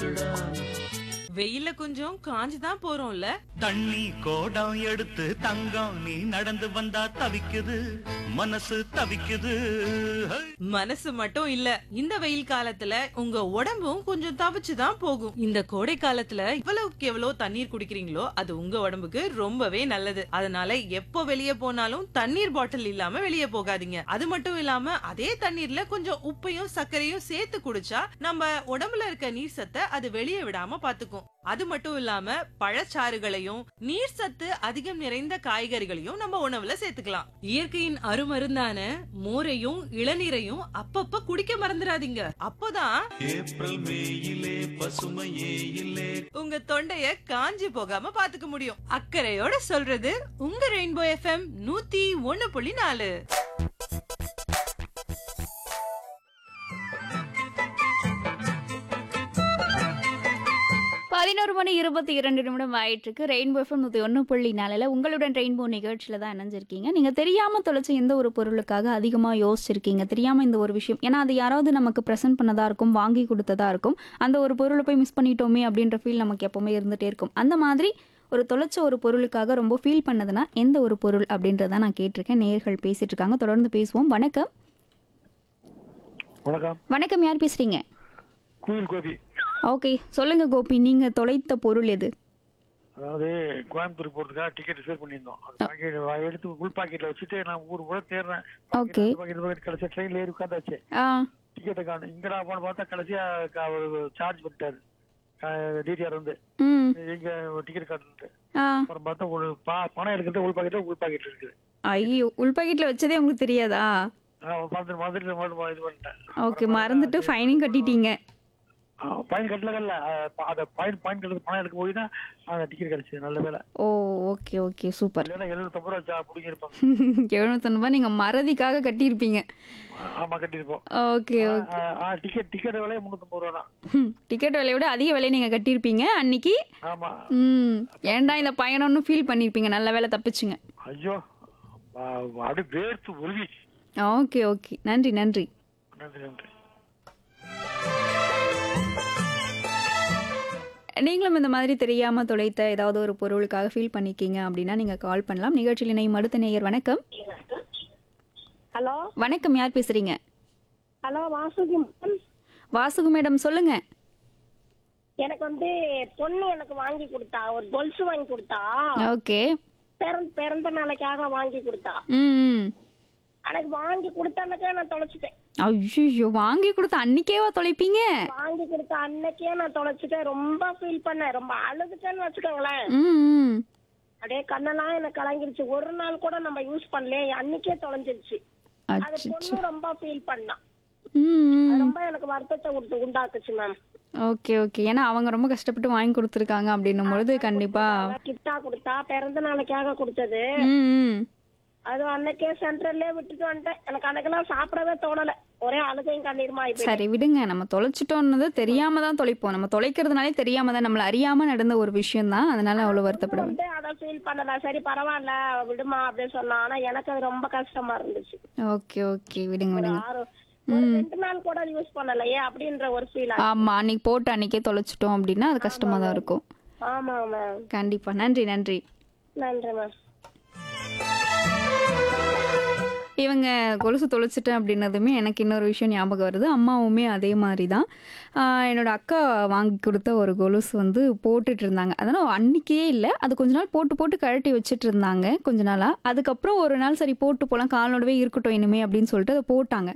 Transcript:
பழசுடா வெயில்ல கொஞ்சம் காஞ்சு தான் போறோம்ல தண்ணி கோடம் எடுத்து தங்கம் நீ நடந்து வந்தா தவிக்குது மனசு தவிக்குது ஹை! மனசு மட்டும் இல்ல இந்த வெயில் காலத்துல உங்க உடம்பும் கொஞ்சம் தவிச்சு தான் போகும் இந்த கோடை காலத்துல இவ்வளவுக்கு எவ்வளவு தண்ணீர் குடிக்கிறீங்களோ அது உங்க உடம்புக்கு ரொம்பவே நல்லது அதனால எப்போ வெளியே போனாலும் தண்ணீர் பாட்டில் இல்லாம வெளியே போகாதீங்க அது மட்டும் இல்லாம அதே தண்ணீர்ல கொஞ்சம் உப்பையும் சர்க்கரையும் சேர்த்து குடிச்சா நம்ம உடம்புல இருக்க நீர் சத்தை அது வெளியே விடாம பாத்துக்கும் அது மட்டும் இல்லாம பழச்சாறுகளையும் நீர் சத்து அதிகம் நிறைந்த காய்கறிகளையும் நம்ம உணவுல சேர்த்துக்கலாம் இயற்கையின் அருமருந்தான மோரையும் இளநீரையும் அப்பப்ப குடிக்க மறந்துடாதீங்க அப்போதான் ஏப்ரல் மேயிலே பசுமையே இல்லே உங்க தொண்டைய காஞ்சி போகாம பாத்துக்க முடியும் அக்கறையோட சொல்றது உங்க ரெயின்போ எஃப்எம் நூத்தி ஒண்ணு புள்ளி நாலு பதினோரு மணி இருபத்தி இரண்டு நிமிடம் ஆயிட்டிருக்கு ரெயின்போ எஃப்எம் நூற்றி ஒன்று புள்ளி நாளில் உங்களுடன் ரெயின்போ நிகழ்ச்சியில் தான் இணைஞ்சிருக்கீங்க நீங்கள் தெரியாமல் தொலைச்ச எந்த ஒரு பொருளுக்காக அதிகமாக யோசிச்சிருக்கீங்க தெரியாமல் இந்த ஒரு விஷயம் ஏன்னா அது யாராவது நமக்கு ப்ரெசென்ட் பண்ணதா இருக்கும் வாங்கி கொடுத்ததா இருக்கும் அந்த ஒரு பொருளை போய் மிஸ் பண்ணிட்டோமே அப்படின்ற ஃபீல் நமக்கு எப்போவுமே இருந்துகிட்டே இருக்கும் அந்த மாதிரி ஒரு தொலைச்ச ஒரு பொருளுக்காக ரொம்ப ஃபீல் பண்ணதுன்னா எந்த ஒரு பொருள் அப்படின்றத நான் கேட்டிருக்கேன் நேர்கள் பேசிட்டு இருக்காங்க தொடர்ந்து பேசுவோம் வணக்கம் வணக்கம் வணக்கம் யார் பேசுறீங்க குயில் கோபி ஓகே சொல்லுங்க கோபி நீங்க தொலைத்த பொருள் எது அதாவது கோயம்புத்தூர் போறதுக்காக டிக்கெட் ரிசர்வ் பண்ணியிருந்தோம் அந்த பாக்கெட் எடுத்து உள் பாக்கெட்ல வச்சுட்டு நான் ஊர் கூட தேடுறேன் Okay. பாக்கெட் பாக்கெட் கடைசியா ட்ரெயின்ல ஏறி உட்காந்தாச்சு ஆ டிக்கெட்டை காணும் இங்கடா போன பார்த்தா கடைசியா சார்ஜ் பண்ணிட்டாரு டிடிஆர் வந்து ம் எங்க டிக்கெட் காட்டுன்ட்டு ஆ அப்புறம் பார்த்தா ஒரு பா- பணம் எடுக்கிறது உள் பாக்கெட்ல உள் பாக்கெட் இருக்குது ஐயோ உள் பாக்கெட்ல வச்சதே உங்களுக்கு தெரியாதா நான் மறந்து மறந்துட்டு மறந்து இது பண்ணிட்டேன் ஓகே மறந்துட்டு ஃபைனையும் கட்டிட்டீங்க பாயிண்ட் கட்டல கட்டல அதை பாயிண்ட் பாயிண்ட் கட்டுறது பணம் எடுக்க போய் தான் அந்த டிக்கெட் கிடைச்சது நல்ல வேலை ஓ ஓகே ஓகே சூப்பர் இல்லைன்னா எழுநூத்தம்பது ரூபா பிடிங்கிருப்பாங்க எழுநூத்தொன்பா நீங்க மறதிக்காக கட்டியிருப்பீங்க ஆமா கட்டியிருப்போம் ஓகே ஓகே டிக்கெட் டிக்கெட் விலை முந்நூற்றம்பது ரூபா தான் டிக்கெட் விலையை விட அதிக விலையை நீங்க கட்டியிருப்பீங்க அன்னைக்கு ஆமா ம் ஏன்டா இந்த பயணம்னு ஃபீல் பண்ணியிருப்பீங்க நல்ல வேலை தப்பிச்சுங்க ஐயோ வா- அப்படி வேர்த்து உருவி ஓகே ஓகே நன்றி நன்றி நன்றி நன்றி நீங்களும் இந்த மாதிரி தெரியாம தொலைத்த ஏதாவது ஒரு பொருளுக்காக ஃபீல் பண்ணிருக்கீங்க அப்படின்னா நீங்க கால் பண்ணலாம் நிகழ்ச்சியில் இணையும் அடுத்த நேயர் வணக்கம் ஹலோ வணக்கம் யார் பேசுறீங்க hello Vasuki ma'am Vasuki madam சொல்லுங்க எனக்கு வந்து பொண்ணு எனக்கு வாங்கி கொடுத்தா ஒரு கொலுசு வாங்கி கொடுத்தா ஓகே பிறந்த பிறந்த நாளைக்காக வாங்கி கொடுத்தா ம் ம் எனக்கு வாங்கி கொடுத்தன்னக்கே நான் தொலைச்சிட்டேன் ஐயோ வாங்கி கொடுத்த அன்னைக்கேவா தொலைப்பீங்க வாங்கி கொடுத்த அன்னைக்கே நான் தொலைச்சிட்டேன் ரொம்ப ஃபீல் பண்ணேன் ரொம்ப அழுதுட்டேன்னு வச்சுக்கோங்களேன் ம் ம் அப்படியே கண்ணெல்லாம் எனக்கு கலங்கிருச்சு ஒரு நாள் கூட நம்ம யூஸ் பண்ணலையே அன்னைக்கே தொலைஞ்சிருச்சு அது அச்சச்சோ. பொண்ணு ரொம்ப ஃபீல் பண்ணா ம் ம். அது ரொம்ப எனக்கு வருத்தத்தை கொடுத்து உண்டாக்குச்சு மேம் ஓகே ஓகே ஏன்னா அவங்க ரொம்ப கஷ்டப்பட்டு வாங்கி கொடுத்துருக்காங்க அப்படின்னும் பொழுது கண்டிப்பா கிட்டா கொடுத்தா பிறந்த நாளைக்காக கொடுத்தது ம் ம் அது அன்னைக்கே சென்டர்லயே விட்டுட்டு வந்துட்டேன் எனக்கு அன்னைக்கெல்லாம் சாப்பிடவே தோணல ஒரே அழுகையும் கண்ணீருமா ஆயிப்போய் சரி விடுங்க நம்ம தொலைச்சிட்டோம்னது தெரியாம தான் தொலைப்போம் நம்ம தொலைக்கிறதுனாலே தெரியாம தான் நம்மள அறியாம நடந்த ஒரு விஷயம் தான் அதனால அவ்வளவு வருத்தப்படுவேன் வந்து அதை ஃபீல் பண்ணல சரி பரவாயில்ல விடுமா அப்படின்னு சொன்னா ஆனா எனக்கு அது ரொம்ப கஷ்டமா இருந்துச்சு ஓகே ஓகே விடுங்க ஒரு விடுங்க ஆறு ஒரு ரெண்டு நாள் கூட யூஸ் பண்ணலையே அப்படின்ற ஒரு ஃபீல் ஆமா அன்னைக்கு போட்டு அன்னைக்கே தொலைச்சிட்டோம் அப்படின்னா அது கஷ்டமா தான் இருக்கும் ஆமா மேம் கண்டிப்பா நன்றி நன்றி நன்றி மேம் இவங்க கொலுசு தொலைச்சிட்டேன் அப்படின்னதுமே எனக்கு இன்னொரு விஷயம் ஞாபகம் வருது அம்மாவுமே அதே மாதிரி தான் ஆஹ் என்னோட அக்கா வாங்கி கொடுத்த ஒரு கொலுசு வந்து போட்டுட்டு இருந்தாங்க அதனால் அன்னைக்கே இல்லை அது கொஞ்ச நாள் போட்டு போட்டு கழட்டி வச்சுட்டு இருந்தாங்க கொஞ்ச நாளாக அதுக்கப்புறம் ஒரு நாள் சரி போட்டு போகலாம் காலோடவே இருக்கட்டும் இனிமே அப்படின்னு சொல்லிட்டு அதை போட்டாங்க